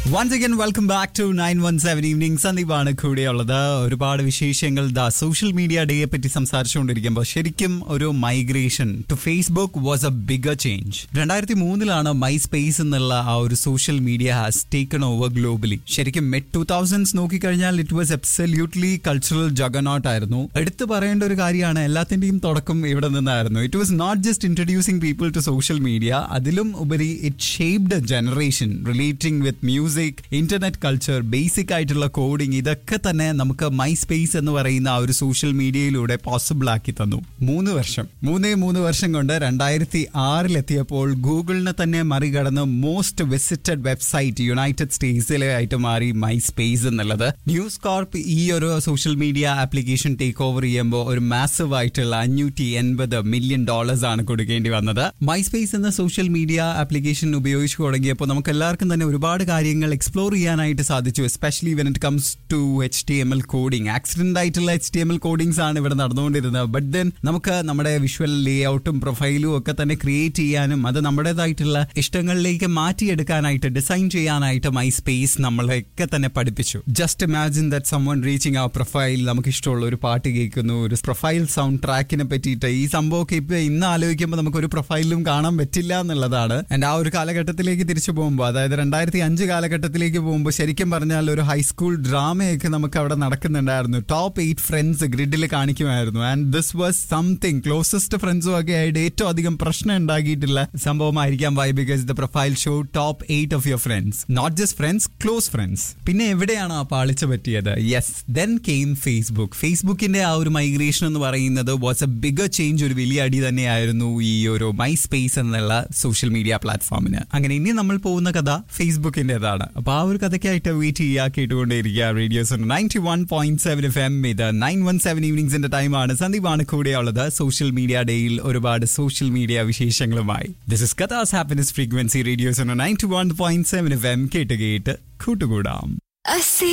once again welcome back to nine one seven evening സന്ദീപാണ് കൂടെയുള്ളത് ഒരുപാട് വിശേഷങ്ങൾ ദാ സോഷ്യൽ മീഡിയ ഡേയെ പറ്റി സംസാരിച്ചുകൊണ്ടിരിക്കുമ്പോൾ ശരിക്കും ഒരു migration to Facebook was a bigger change രണ്ടായിരത്തി മൂന്നിലാണ് മൈ സ്പേസ് എന്നുള്ള ആ ഒരു social media has taken over globally ശരിക്കും മിഡ് ടു തൗസൻഡ്സ് നോക്കിക്കഴിഞ്ഞാൽ it was absolutely cultural juggernaut ആയിരുന്നു എടുത്തു പറയേണ്ട ഒരു കാര്യമാണ് എല്ലാത്തിന്റെയും തുടക്കം ഇവിടെ നിന്നായിരുന്നു it was not just introducing people to social media അതിലും ഉപരി it shaped generation relating with music internet culture basic ആയിട്ടുള്ള കോഡിംഗ് ഇതൊക്കെ തന്നെ നമുക്ക് മൈ സ്പേസ് എന്ന് പറയുന്ന ആ ഒരു സോഷ്യൽ മീഡിയയിലൂടെ പോസിബിൾ ആക്കി തന്നു മൂന്ന് വർഷം മൂന്നേ മൂന്ന് വർഷം കൊണ്ട് രണ്ടായിരത്തി ആറിലെത്തിയപ്പോൾ ഗൂഗിളിനെ തന്നെ മറികടന്ന് മോസ്റ്റ് വിസിറ്റഡ് വെബ്സൈറ്റ് യുണൈറ്റഡ് സ്റ്റേറ്റ്സിലെ ആയിട്ട് മാറി മൈ സ്പേസ് എന്നുള്ളത് ന്യൂസ് കോർപ്പ് ഈ ഒരു social media application take over ചെയ്യുമ്പോൾ ഒരു മാസീവ് ആയിട്ടുള്ള അഞ്ഞൂറ്റി എൺപത് മില്യൺ ഡോളേഴ്സ് ആണ് കൊടുക്കേണ്ടി വന്നത് മൈ സ്പേസ് എന്ന സോഷ്യൽ മീഡിയ ആപ്ലിക്കേഷൻ ഉപയോഗിച്ച് തുടങ്ങിയപ്പോൾ നമുക്ക് എല്ലാവർക്കും തന്നെ ഒരുപാട് കാര്യങ്ങൾ എക്സ്പ്ലോർ ചെയ്യാനായിട്ട് സാധിച്ചു especially when it comes to H T M L coding accident ആയിട്ടുള്ള H T M L codings ആണ് ഇവിടെ നടന്നുകൊണ്ടിരുന്നത് ബട്ട് ദെൻ നമുക്ക് നമ്മുടെ വിഷ്വൽ ലേ ഔട്ടും പ്രൊഫൈലും ഒക്കെ തന്നെ ക്രിയേറ്റ് ചെയ്യാനും അത് നമ്മുടേതായിട്ടുള്ള ഇഷ്ടങ്ങളിലേക്ക് മാറ്റിയെടുക്കാനായിട്ട് ഡിസൈൻ ചെയ്യാനായിട്ട് മൈ സ്പേസ് നമ്മളെയൊക്കെ തന്നെ പഠിപ്പിച്ചു just imagine that someone reaching ആ പ്രൊഫൈൽ നമുക്ക് ഇഷ്ടമുള്ള ഒരു പാട്ട് കേൾക്കുന്നു ഒരു പ്രൊഫൈൽ സൗണ്ട് ട്രാക്കിനെ പറ്റിയിട്ട് ഈ സംഭവമൊക്കെ ഇപ്പൊ ഇന്ന് ആലോചിക്കുമ്പോൾ നമുക്ക് ഒരു പ്രൊഫൈലിലും കാണാൻ പറ്റില്ല എന്നുള്ളതാണ് ആൻഡ് ആ ഒരു കാലഘട്ടത്തിലേക്ക് തിരിച്ചു പോകുമ്പോൾ അതായത് രണ്ടായിരത്തി അഞ്ച് കാലഘട്ടത്തിലേക്ക് പോകുമ്പോൾ ശരിക്കും പറഞ്ഞാൽ ഒരു ഹൈസ്കൂൾ ഡ്രാമയൊക്കെ നമുക്ക് അവിടെ നടക്കുന്നുണ്ടായിരുന്നു ടോപ്പ് എയ്റ്റ് ഫ്രണ്ട്സ് ഗ്രിഡിൽ കാണിക്കുമായിരുന്നു and this was something closest ഫ്രണ്ട്സും ഒക്കെ ആയിട്ട് ഏറ്റവും അധികം പ്രശ്നം ഉണ്ടാക്കിയിട്ടുള്ള സംഭവമായിരിക്കാം why because the profile show top eight of your friends not just friends close friends പിന്നെ എവിടെയാണ് ആ പാളിച്ച പറ്റിയത് യെസ് ദെൻ കെയിം ഫേസ്ബുക്ക് ഫേസ്ബുക്കിന്റെ ആ ഒരു മൈഗ്രേഷൻ എന്ന് പറയുന്നത് വാസ് എ ബിഗർ ചേഞ്ച് ഒരു വലിയ അടി തന്നെയായിരുന്നു ഈ ഒരു മൈ സ്പേസ് എന്നുള്ള സോഷ്യൽ മീഡിയ പ്ലാറ്റ്ഫോമിന് അങ്ങനെ ഇനി നമ്മൾ പോകുന്ന കഥ ഫേസ്ബുക്കിന്റേതാണ് അപ്പൊ ആ ഒരു കഥയ്ക്കായിട്ട് വെയിറ്റ് ചെയ്യുക കേട്ടുകൊണ്ടേയിരിക്കുക radios ninety one point seven F M ഇത് നയൻ വൺ സെവൻ ഈവനിങ്സിന്റെ ടൈമാണ് സന്ദീപാണ് കൂടെയുള്ളത് സോഷ്യൽ മീഡിയ ഡേയിൽ ഒരുപാട് സോഷ്യൽ മീഡിയ വിശേഷങ്ങളുമായി this is Katha's happiness frequency radios ninety one point seven F M കേട്ട് കേട്ട് കൂട്ടുകൂടാം I see